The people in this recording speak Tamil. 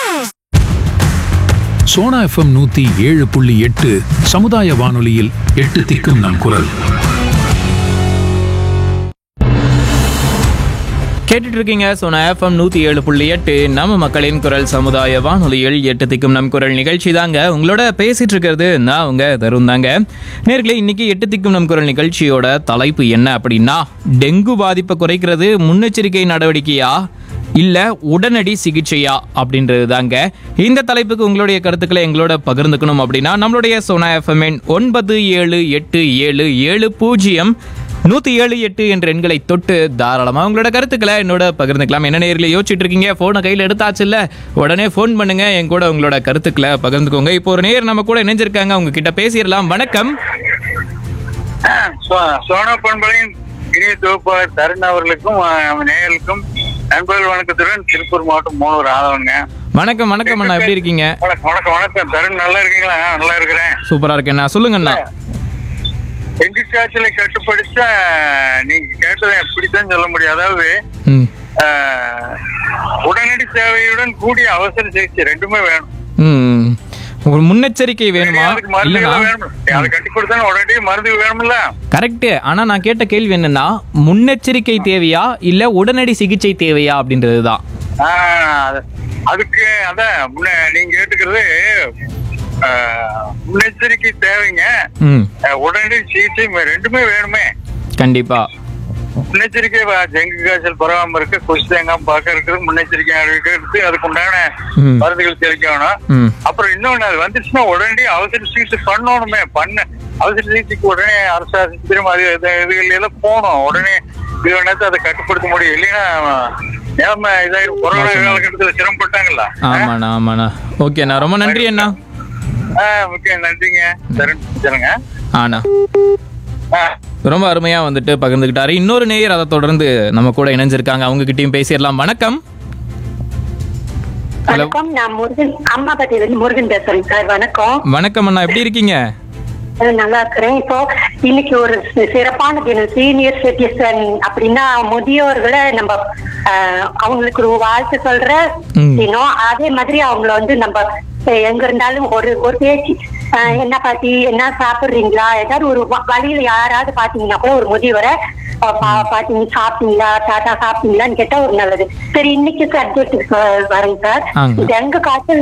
சோனா எஃப்எம் நூத்தி ஏழு புள்ளி எட்டு சமுதாய வானொலியில் எட்டு திக்கும் நம் குரல் கேட்டுட்டு இருக்கீங்க சோனா எஃப்எம் நூத்தி ஏழு புள்ளி எட்டு நம்ம மக்களின் குரல் சமுதாய வானொலியில் எட்டு திக்கும் நம் குரல் நிகழ்ச்சி தாங்க உங்களோட பேசிட்டு இருக்கிறது நான் உங்க தருண் தாங்க நேர்களே இன்னைக்கு எட்டு திக்கும் நம் குரல் நிகழ்ச்சியோட தலைப்பு என்ன அப்படின்னா டெங்கு பாதிப்பை குறைக்கிறது முன்னெச்சரிக்கை நடவடிக்கையா இல்ல உடனடி சிகிச்சையா அப்படின்றது தாங்க இந்த தலைப்புக்கு உங்களுடைய கருத்துக்களை எங்களோட பகிர்ந்துக்கணும் அப்படின்னா நம்மளுடைய சோனா எஃப்எம் ஒன்பது ஏழு எட்டு ஏழு ஏழு பூஜ்ஜியம் நூத்தி ஏழு எட்டு என்ற எண்களை தொட்டு தாராளமா உங்களோட கருத்துக்களை என்னோட பகிர்ந்துக்கலாம் என்ன நேரில் யோசிச்சுட்டு இருக்கீங்க போனை கையில் எடுத்தாச்சு இல்ல உடனே ஃபோன் பண்ணுங்க என் கூட உங்களோட கருத்துக்களை பகிர்ந்துக்கோங்க இப்போ ஒரு நேர் நம்ம கூட இணைஞ்சிருக்காங்க அவங்க கிட்ட பேசிடலாம் வணக்கம் சோ- சோனா பண்பலையின் இனிய தொகுப்பாளர் தருண் அவர்களுக்கும் அஹ், நேயர்களுக்கும் நண்பர்கள் வணக்கத்துடன் திருப்பூர் மாவட்டம் மூணூர் ஆதவங்க வணக்கம் வணக்கம் அண்ணா எப்படி இருக்கீங்க வணக்கம் வணக்கம் வணக்கம் தருண் நல்லா இருக்கீங்களா ஆ, நல்லா இருக்கிறேன் சூப்பரா இருக்கேண்ணா சொல்லுங்க அண்ணா டெங்கு காய்ச்சலை கட்டுப்படுத்தா நீங்க கேட்டதை எப்படித்தான் சொல்ல முடியும் அதாவது ம் அஹ், உடனடி சேவையுடன் கூடிய அவசர சிகிச்சை ரெண்டுமே வேணும் ம் ஒரு முன்னெச்சரிக்கை வேணுமா அதுக்கு மருந்து இல்லைனா வேணும் அதை கட்டி கொடுத்தா உடனடி மருந்து வேணும்ல கரெக்ட் ஆனா நான் கேட்ட கேள்வி என்னன்னா முன்னெச்சரிக்கை தேவையா இல்ல உடனடி சிகிச்சை தேவையா அப்படின்றது தான் ஆஹ் அது- அதுக்கு அதான் முன்ன நீங்க கேட்டுக்கிறது ஆஹ், முன்னெச்சரிக்கை தேவைங்க ம் ஆஹ், உடனடி சிகிச்சை ம- ரெண்டுமே வேணுமே கண்டிப்பா முன்னெச்சரிக்கை வ- டெங்கு காய்ச்சல் பரவாம இருக்க கொசு தேங்காம பார்க்க இருக்கிறது முன்னெச்சரிக்கை நடவடிக்கை எடுத்து அதுக்கு உண்டான ம். மருந்துகள் தெளிக்கணும் ம் அப்புறம் இன்னொன்னு அது வந்துச்சுன்னா உடனடி அவசர சிகிச்சை பண்ணணுமே பண்ண அவசர சிகிச்சைக்கு உடனே அரசு ஆஸ்பத்திரி அது இது- இதுகள் எல்லாம் போகணும் உடனே இது வேணாத்து அதை கட்டுப்படுத்த முடியும் இல்லைன்னா ஏமா இதாயிரும் கொரோனா காலகட்டத்தில் சிரமப்பட்டாங்கல்ல ஆமாண்ணா ஆமாண்ணா ஓகேண்ணா ரொம்ப நன்றி அண்ணா ஆ ஓகே நன்றிங்க தருண் சொல்லுங்க ஆண்ணா ஆ ரொம்ப அருமையா வந்துட்டு பகிர்ந்துக்கிட்டாரு இன்னொரு நேயர் அதை தொடர்ந்து நம்ம கூட இணைஞ்சிருக்காங்க அவங்க கிட்டயும் பேசிடலாம் வணக்கம் ஹலோ வணக்கம் நான் முருகன் அம்மாபட்டியில இருந்து முருகன் பேசுறேன் சார் வணக்கம் வணக்கம் அண்ணா எப்படி இருக்கீங்க அஹ் நல்லா இருக்கிறேன் இப்போ இன்னைக்கு ஒரு சி- சிறப்பான தினம் சீனியர் சிட்டிசன் அப்படின்னா முதியோர்களை நம்ம அஹ், அவங்களுக்கு ஒரு வாழ்த்து சொல்ற ம். தினம் அதே மாதிரி அவங்கள வந்து நம்ம அஹ், எங்க இருந்தாலும் ஒரு ஒரு பேச்சு அஹ், என்ன பாட்டி என்ன சாப்பிடுறீங்களா ஏதாவது ஒரு வ- வழியில யாராவது பாத்தீங்கன்னா கூட ஒரு முதியவரை அஹ், பா- பாத்தீங்க சாப்பிட்டீங்களா தாத்தா சாப்பிட்டீங்களான்னு கேட்டா ஒரு நல்லது சரி இன்னைக்கு சப்ஜெக்ட் வரேங்க சார் ஆங்க. டெங்கு காய்ச்சல்